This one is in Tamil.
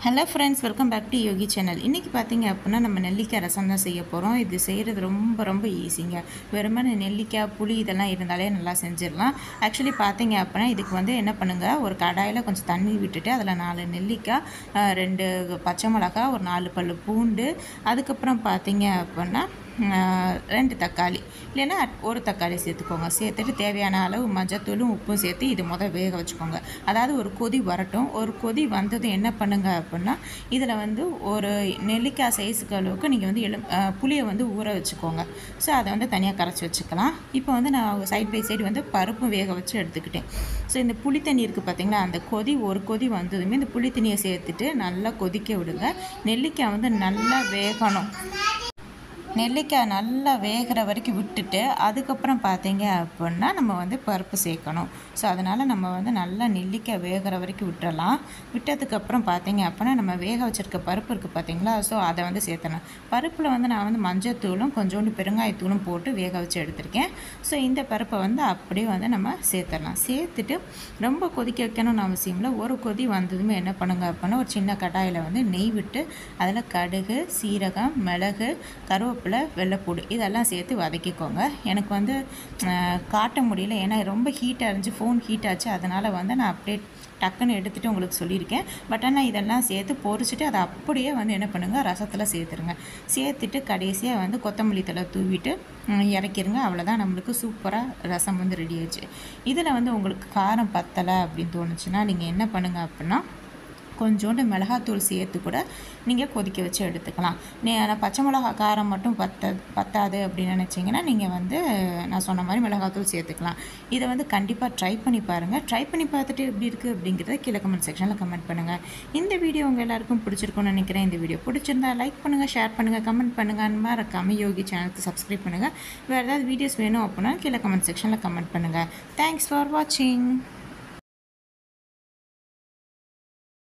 hello friends welcome back to Yogi channel இன்றைக்கி பார்த்தீங்க அப்படின்னா நம்ம நெல்லிக்காய் ரசம் தான் செய்ய போகிறோம் இது செய்கிறது ரொம்ப ரொம்ப ஈஸிங்க வெறுமனே நெல்லிக்காய் புளி இதெல்லாம் இருந்தாலே நல்லா செஞ்சிடலாம் ஆக்சுவலி பார்த்தீங்க அப்படின்னா இதுக்கு வந்து என்ன பண்ணுங்கள் ஒரு கடாயில் கொஞ்சம் தண்ணி விட்டுட்டு அதில் நாலு நெல்லிக்காய் அஹ், ரெண்டு பச்சை மிளகா ஒரு நாலு பல்லு பூண்டு அதுக்கப்புறம் பார்த்தீங்க அப்படின்னா அஹ், ரெண்டு தக்காளி இல்லைன்னா ஒரு தக்காளி சேர்த்துக்கோங்க சேர்த்துட்டு தேவையான அளவு மஞ்சத்தூளும் உப்பும் சேர்த்து இது முதல் வேக வச்சுக்கோங்க அதாவது ஒரு கொதி வரட்டும் ஒரு கொதி வந்ததும் என்ன பண்ணுங்க அப்படின்னா இதில் வந்து ஒரு நெல்லிக்காய் சைஸுக்கு அளவுக்கு நீங்கள் வந்து எலும் அஹ், புளியை வந்து ஊற வச்சுக்கோங்க ஸோ அதை வந்து தனியாக கரைச்சி வச்சுக்கலாம் இப்போ வந்து நான் சைட் பை சைடு வந்து பருப்பும் வேக வச்சு எடுத்துக்கிட்டேன் ஸோ இந்த புளி தண்ணி இருக்குது பார்த்தீங்களா அந்த கொதி ஒரு கொதி வந்ததுமே இந்த புளி தண்ணியை சேர்த்துட்டு நல்லா கொதிக்க விடுங்க நெல்லிக்காய் வந்து நல்லா வேகணும் நெல்லிக்காய் நல்லா வேகிற வரைக்கும் விட்டுட்டு அதுக்கப்புறம் பார்த்தீங்க அப்படின்னா நம்ம வந்து பருப்பு சேர்க்கணும் ஸோ அதனால் நம்ம வந்து நல்லா நெல்லிக்காய் வேகிற வரைக்கும் விட்டுறலாம் விட்டதுக்கப்புறம் பார்த்தீங்க அப்படின்னா நம்ம வேக வச்சுருக்க பருப்பு இருக்குது பார்த்தீங்களா ஸோ அதை வந்து சேர்த்தணும் பருப்பில் வந்து நான் வந்து மஞ்சத்தூளும் கொஞ்சோண்டு பெருங்காயத்தூளும் போட்டு வேக வச்சு எடுத்திருக்கேன் ஸோ இந்த பருப்பை வந்து அப்படியே வந்து நம்ம சேர்த்துடலாம் சேர்த்துட்டு ரொம்ப கொதிக்க வைக்கணும்னு அவசியம் இல்லை ஒரு கொதி வந்ததுமே என்ன பண்ணுங்க அப்படின்னா ஒரு சின்ன கடாயில் வந்து நெய் விட்டு அதில் கடுகு சீரகம் மிளகு கருவேப்பிலை வெள்ளைப்பூடு இதெல்லாம் சேர்த்து வதக்கிக்கோங்க எனக்கு வந்து அஹ், காட்ட முடியல ஏன்னா ரொம்ப ஹீட் இருந்துச்சு ஃபோன் ஹீட் ஆச்சு அதனால் வந்து நான் அப்படியே டக்குன்னு எடுத்துகிட்டு உங்களுக்கு சொல்லியிருக்கேன் பட் ஆனால் இதெல்லாம் சேர்த்து பொரிச்சிட்டு அதை அப்படியே வந்து என்ன பண்ணுங்கள் ரசத்தில் சேர்த்துருங்க சேர்த்துட்டு கடைசியாக வந்து கொத்தமல்லி தழை தூவிட்டு ம், இறக்கிருங்க அவ்வளோதான் நம்மளுக்கு சூப்பராக ரசம் வந்து ரெடி ஆயிடுச்சு இதில் வந்து உங்களுக்கு காரம் பத்தலை அப்படின்னு தோணுச்சுன்னா நீங்கள் என்ன பண்ணுங்கள் அப்படின்னா கொஞ்சோண்டு மிளகாத்தூள் சேர்த்து கூட நீங்கள் கொதிக்க வச்சு எடுத்துக்கலாம் நீ ஆனால் பச்சை மிளகா காரம் மட்டும் பத்த பத்தாது அப்படின்னு நினச்சிங்கன்னா நீங்கள் வந்து நான் சொன்ன மாதிரி மிளகாத்தூள் சேர்த்துக்கலாம் இதை வந்து கண்டிப்பாக ட்ரை பண்ணி பாருங்கள் ட்ரை பண்ணி பார்த்துட்டு எப்படி இருக்குது அப்படிங்கிறத கீழே கமெண்ட் செக்ஷனில் கமெண்ட் பண்ணுங்கள் இந்த வீடியோ உங்கள் எல்லாருக்கும் பிடிச்சிருக்கும்னு நினைக்கிறேன் இந்த வீடியோ பிடிச்சிருந்தா லைக் பண்ணுங்கள் ஷேர் பண்ணுங்கள் கமெண்ட் பண்ணுங்கள் மறக்காம யோகி சேனலுக்கு சப்ஸ்கிரைப் பண்ணுங்கள் வேறு ஏதாவது வீடியோஸ் வேணும் அப்படின்னா கீழே கமெண்ட் செக்ஷனில் கமெண்ட் பண்ணுங்கள் தேங்க்ஸ் ஃபார் வாட்சிங்